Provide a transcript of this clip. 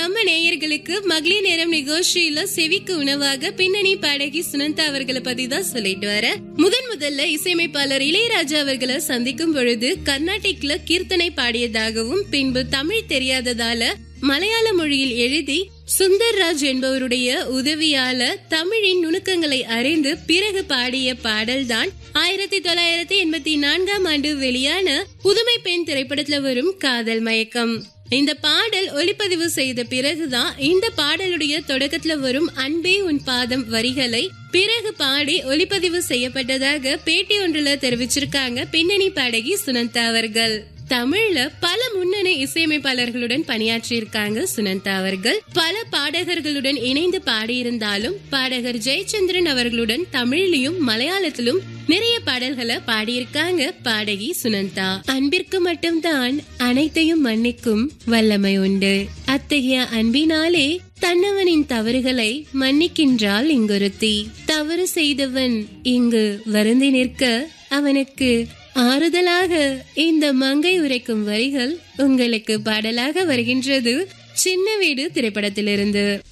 நம்ம நேயர்களுக்கு மகளிர் நேரம் நிகழ்ச்சியில செவிக்கு உணவாக பின்னணி பாடகி சுனந்தா அவர்களை பத்தி தான் சொல்லிட்டு வர முதன் முதல்ல இசையமைப்பாளர் இளையராஜா அவர்களை சந்திக்கும் பொழுது கர்நாடிக்ல கீர்த்தனை பாடியதாகவும் பின்பு தமிழ் தெரியாததால மலையாள மொழியில் எழுதி சுந்தர்ராஜ் என்பவருடைய உதவியால தமிழின் நுணுக்கங்களை அறிந்து பிறகு பாடிய பாடல்தான் ஆயிரத்தி தொள்ளாயிரத்தி எண்பத்தி நான்காம் ஆண்டு வெளியான புதுமை பெண் திரைப்படத்துல வரும் காதல் மயக்கம் இந்த பாடல் ஒளிப்பதிவு செய்த பிறகுதான் இந்த பாடலுடைய தொடக்கத்துல வரும் அன்பே உன் பாதம் வரிகளை பிறகு பாடி ஒளிப்பதிவு செய்யப்பட்டதாக பேட்டி ஒன்றுல தெரிவிச்சிருக்காங்க பின்னணி பாடகி சுனந்தா அவர்கள் தமிழ்ல பல முன்னணி இசையமைப்பாளர்களுடன் பணியாற்றியிருக்காங்க சுனந்தா அவர்கள் பல பாடகர்களுடன் இணைந்து பாடியிருந்தாலும் பாடகர் ஜெயச்சந்திரன் அவர்களுடன் தமிழ்லயும் மலையாளத்திலும் நிறைய பாடல்களை பாடியிருக்காங்க பாடகி சுனந்தா அன்பிற்கு மட்டும்தான் அனைத்தையும் மன்னிக்கும் வல்லமை உண்டு அத்தகைய அன்பினாலே தன்னவனின் தவறுகளை மன்னிக்கின்றாள் இங்கொருத்தி தவறு செய்தவன் இங்கு வருந்தி நிற்க அவனுக்கு ஆறுதலாக இந்த மங்கை உரைக்கும் வரிகள் உங்களுக்கு பாடலாக வருகின்றது சின்ன வீடு திரைப்படத்திலிருந்து